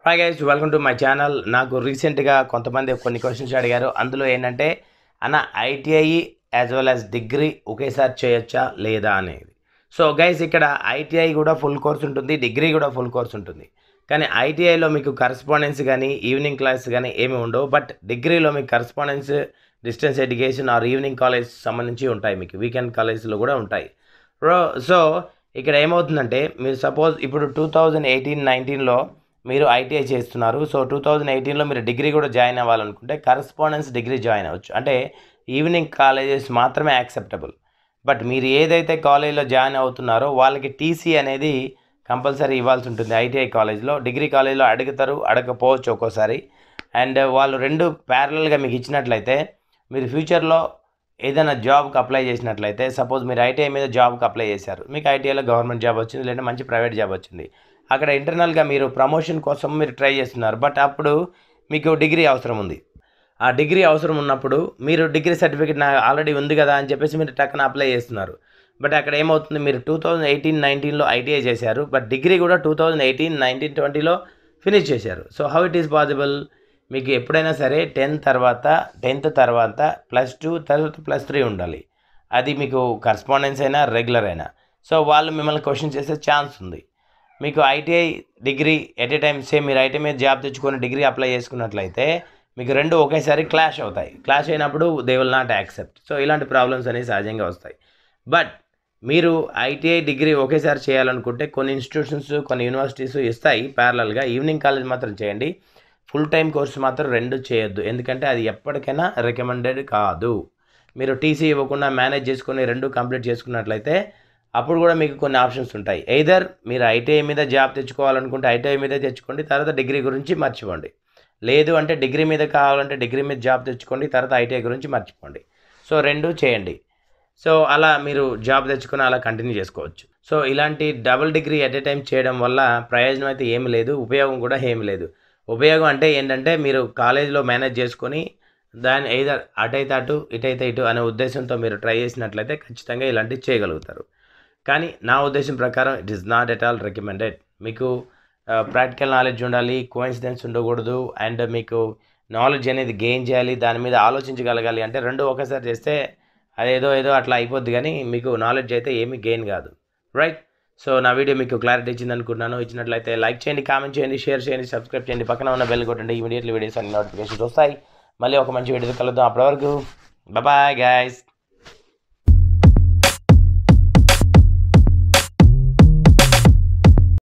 hi guys welcome to my channel నాకు రీసెంట్గా కొంతమంది కొన్ని క్వశ్చన్స్ అడిగారు అందులో ఏంటంటే అన్న ITI as well as degree ఒకేసారి చేయొచ్చా లేదా అనేది సో గైస్ ఇక్కడ ఐటీఐ కూడా ఫుల్ కోర్స్ ఉంటుంది డిగ్రీ కూడా ఫుల్ కోర్స్ ఉంటుంది కానీ ఐటీఐలో మీకు కరస్పాండెన్స్ కానీ ఈవినింగ్ క్లాస్ కానీ ఏమి ఉండవు బట్ డిగ్రీలో మీకు correspondence distance education or evening college సంబంధించి ఉంటాయి మీకు వీకెండ్ కాలేజ్లో కూడా ఉంటాయి రో- సో ఇక్కడ ఏమవుతుందంటే మీరు సపోజ్ ఇప్పుడు టూ థౌజండ్ ఎయిటీన్ నైన్టీన్లో మీరు ఐటీఐ చేస్తున్నారు సో టూ థౌజండ్ ఎయిటీన్లో మీరు డిగ్రీ కూడా జాయిన్ అవ్వాలనుకుంటే కరస్పాండెన్స్ డిగ్రీ జాయిన్ అవ్వచ్చు అంటే ఈవినింగ్ కాలేజెస్ మాత్రమే యాక్సెప్టబుల్ బట్ మీరు ఏదైతే కాలేజీలో జాయిన్ అవుతున్నారో వాళ్ళకి టీసీ అనేది కంపల్సరీ ఇవ్వాల్సి ఉంటుంది ఐటీఐ కాలేజ్లో డిగ్రీ కాలేజ్లో అడుగుతారు అడగకపోవచ్చు ఒక్కోసారి అండ్ వాళ్ళు రెండు ప్యారలల్గా మీకు ఇచ్చినట్లయితే మీరు ఫ్యూచర్లో ఏదైనా జాబ్కి అప్లై చేసినట్లయితే సపోజ్ మీరు ఐటీఐ మీద జాబ్కి అప్లై చేశారు మీకు ఐటీఐలో గవర్నమెంట్ జాబ్ వచ్చింది లేదా మంచి ప్రైవేట్ జాబ్ వచ్చింది అక్కడ ఇంటర్నల్గా మీరు ప్రమోషన్ కోసం మీరు ట్రై చేస్తున్నారు బట్ అప్పుడు మీకు డిగ్రీ అవసరం ఉంది ఆ డిగ్రీ అవసరం ఉన్నప్పుడు మీరు డిగ్రీ సర్టిఫికేట్ నా ఆల్రెడీ ఉంది కదా అని చెప్పేసి మీరు టక్కన అప్లై చేస్తున్నారు బట్ అక్కడ ఏమవుతుంది మీరు టూ థౌజండ్ ఎయిటీన్ నైన్టీన్లో ఐటీఐ చేశారు బట్ డిగ్రీ కూడా టూ థౌజండ్ ఎయిటీన్ నైన్టీన్ ట్వంటీలో ఫినిష్ చేశారు so how it is possible మీకు ఎప్పుడైనా సరే టెన్త్ తర్వాత టెన్త్ తర్వాత ప్లస్ టూ తర్వాత ప్లస్ త్రీ ఉండాలి అది మీకు కరస్పాండెన్స్ అయినా రెగ్యులర్ అయినా సో వాళ్ళు మిమ్మల్ని క్వశ్చన్ చేసే ఛాన్స్ ఉంది మీకు ITI degree at a time same మీరు ఐటీఐ మీద జాబ్ తెచ్చుకొని డిగ్రీ అప్లై చేసుకున్నట్లయితే మీకు రెండు ఒకేసారి క్లాష్ అవుతాయి క్లాష్ అయినప్పుడు they will not accept so ఇలాంటి ప్రాబ్లమ్స్ అనేవి సహజంగా వస్తాయి బట్ మీరు ఐటీఐ డిగ్రీ ఒకేసారి చేయాలనుకుంటే కొన్ని ఇన్స్టిట్యూషన్స్ కొన్ని యూనివర్సిటీస్ ఇస్తాయి ప్యారలల్గా ఈవినింగ్ కాలేజ్ మాత్రం చేయండి ఫుల్ టైం కోర్సు మాత్రం రెండు చేయొద్దు ఎందుకంటే అది ఎప్పటికైనా రికమెండెడ్ కాదు మీరు టీసీ ఇవ్వకుండా మేనేజ్ చేసుకొని రెండు కంప్లీట్ చేసుకున్నట్లయితే అప్పుడు కూడా మీకు కొన్ని ఆప్షన్స్ ఉంటాయి ఎయిదర్ మీరు ఐటీఐ మీద జాబ్ తెచ్చుకోవాలనుకుంటే ఐటీఐ మీద తెచ్చుకోండి తర్వాత డిగ్రీ గురించి మర్చిపోండి లేదు అంటే డిగ్రీ మీద కావాలంటే డిగ్రీ మీద జాబ్ తెచ్చుకోండి తర్వాత ఐటీఐ గురించి మర్చిపోండి సో రెండు చేయండి సో అలా మీరు జాబ్ తెచ్చుకొని అలా కంటిన్యూ చేసుకోవచ్చు సో ఇలాంటి double degree at a time చేయడం వల్ల ప్రయోజనం అయితే ఏమి లేదు ఉపయోగం కూడా ఏమి లేదు ఉపయోగం అంటే ఏంటంటే మీరు కాలేజీలో మేనేజ్ చేసుకొని దాన్ని ఏదర్ అటైతే అటు ఇటైతే ఇటు అనే ఉద్దేశంతో మీరు ట్రై చేసినట్లయితే ఖచ్చితంగా ఇలాంటివి చేయగలుగుతారు కానీ నా ఉద్దేశం ప్రకారం it is not at all recommended మీకు ప్రాక్టికల్ నాలెడ్జ్ ఉండాలి కోయిన్సిడెన్స్ ఉండకూడదు అండ్ మీకు నాలెడ్జ్ అనేది గెయిన్ చేయాలి దాని మీద ఆలోచించగలగాలి అంటే రెండు ఒకసారి చేస్తే అదేదో ఏదో అట్లా అయిపోద్ది కానీ మీకు నాలెడ్జ్ అయితే ఏమీ గెయిన్ కాదు రైట్ సో నా వీడియో మీకు క్లారిటీ ఇచ్చింది అనుకుంటున్నాను ఇచ్చినట్లయితే లైక్ చేయండి కామెంట్ చేయండి షేర్ చేయండి సబ్స్క్రైబ్ చేయండి పక్కన ఉన్న బెల్ కొట్టండి ఇమీడియట్లీ వీడియోస్ అన్ని నోటిఫికేషన్స్ వస్తాయి మళ్ళీ ఒక మంచి వీడియో కలుద్దాం అప్పటి వరకు బాయ్ గాయస్